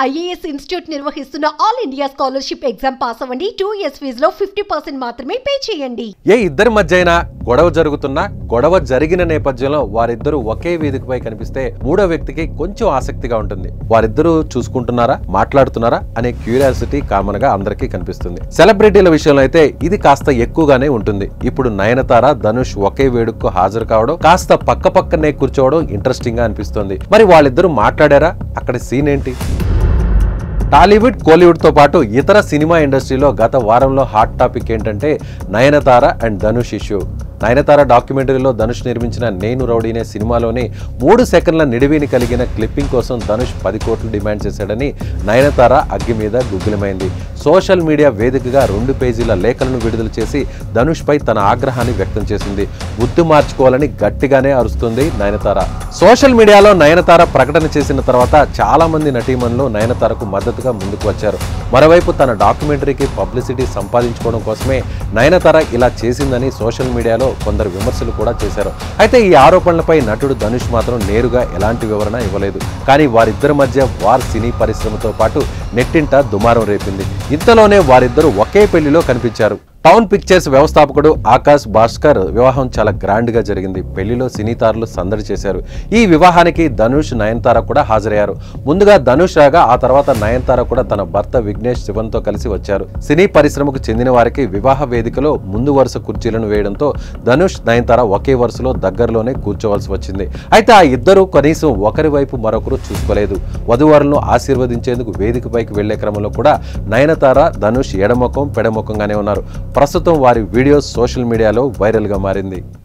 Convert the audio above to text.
IAS institute నిర్వహిస్తున్న all India scholarship exam pass అవ్వండి two years ఫీజులో ఫిఫ్టీ పర్సెంట్ మాత్రమే పే చేయండి ఏ ఇద్దరి మధ్య అయినా గొడవ జరుగుతున్నా గొడవ జరిగిన నేపథ్యంలో వారిద్దరూ ఒకే వేదికపై కనిపిస్తే మూడో వ్యక్తికి కొంచెం ఆసక్తిగా ఉంటుంది వారిద్దరూ చూసుకుంటున్నారా మాట్లాడుతున్నారా అనే క్యూరియాసిటీ కామన్ గా అందరికీ కనిపిస్తుంది సెలబ్రిటీల విషయంలో అయితే ఇది కాస్త ఎక్కువగానే ఉంటుంది ఇప్పుడు నయనతార ధనుష్ ఒకే వేడుకకు హాజరు కావడం కాస్త పక్క పక్కనే కూర్చోవడం ఇంట్రెస్టింగ్ గా అనిపిస్తుంది మరి వాళ్ళిద్దరూ మాట్లాడారా అక్కడ సీన్ ఏంటి టాలీవుడ్ కోలీవుడ్ తో పాటు ఇతర సినిమా ఇండస్ట్రీలో గత వారంలో హాట్ టాపిక్ ఏంటంటే నయనతార అండ్ ధనుష్ ఇష్యూ నయనతార డాక్యుమెంటరీలో ధనుష్ నిర్మించిన నేను రౌడీనే సినిమాలోని మూడు సెకండ్ల నిడివిని కలిగిన క్లిప్పింగ్ కోసం ధనుష్ పది కోట్లు డిమాండ్ చేశాడని నయనతార అగ్గి మీద గుగ్గిలమైంది సోషల్ మీడియా వేదికగా రెండు పేజీల లేఖలను విడుదల చేసి ధనుష్ పై తన ఆగ్రహాన్ని వ్యక్తం చేసింది బుద్ధి మార్చుకోవాలని గట్టిగానే అరుస్తుంది నయనతార సోషల్ మీడియాలో నయనతార ప్రకటన చేసిన తర్వాత చాలా మంది నటీమణులు నయనతారకు మద్దతుగా ముందుకు వచ్చారు మరోవైపు తన డాక్యుమెంటరీకి పబ్లిసిటీ సంపాదించుకోవడం కోసమే నయనతార ఇలా చేసిందని సోషల్ మీడియాలో కొందరు విమర్శలు కూడా చేశారు అయితే ఈ ఆరోపణలపై నటుడు ధనుష్ మాత్రం నేరుగా ఎలాంటి వివరణ ఇవ్వలేదు కానీ వారిద్దరి మధ్య వార్ సినీ పరిశ్రమతో పాటు నెట్టింట దుమారం రేపింది ఇంతలోనే వారిద్దరూ ఒకే పెళ్లిలో కనిపించారు టౌన్ పిక్చర్స్ వ్యవస్థాపకుడు ఆకాష్ భాస్కర్ వివాహం చాలా గ్రాండ్ గా జరిగింది పెళ్లిలో సినీ తారలు సందడి చేశారు ఈ వివాహానికి ధనుష్ నయనతార కూడా హాజరయ్యారు ముందుగా ధనుష్ రాగా ఆ తర్వాత నయనతార కూడా తన భర్త విఘ్నేష్ శివన్ తో కలిసి వచ్చారు సినీ పరిశ్రమకు చెందిన వారికి వివాహ వేదికలో ముందు వరుస కుర్చీలను వేయడంతో ధనుష్ నయనతార ఒకే వరుసలో దగ్గరలోనే కూర్చోవలసి వచ్చింది అయితే ఆ ఇద్దరు కనీసం ఒకరి వైపు మరొకరు చూసుకోలేదు వధువరులను ఆశీర్వదించేందుకు వేదికపైకి వెళ్లే క్రమంలో కూడా నయనతార ధనుష్ ఎడముఖం పెడముఖంగానే ఉన్నారు ప్రస్తుతం వారి వీడియోస్ సోషల్ మీడియాలో వైరల్గా మారింది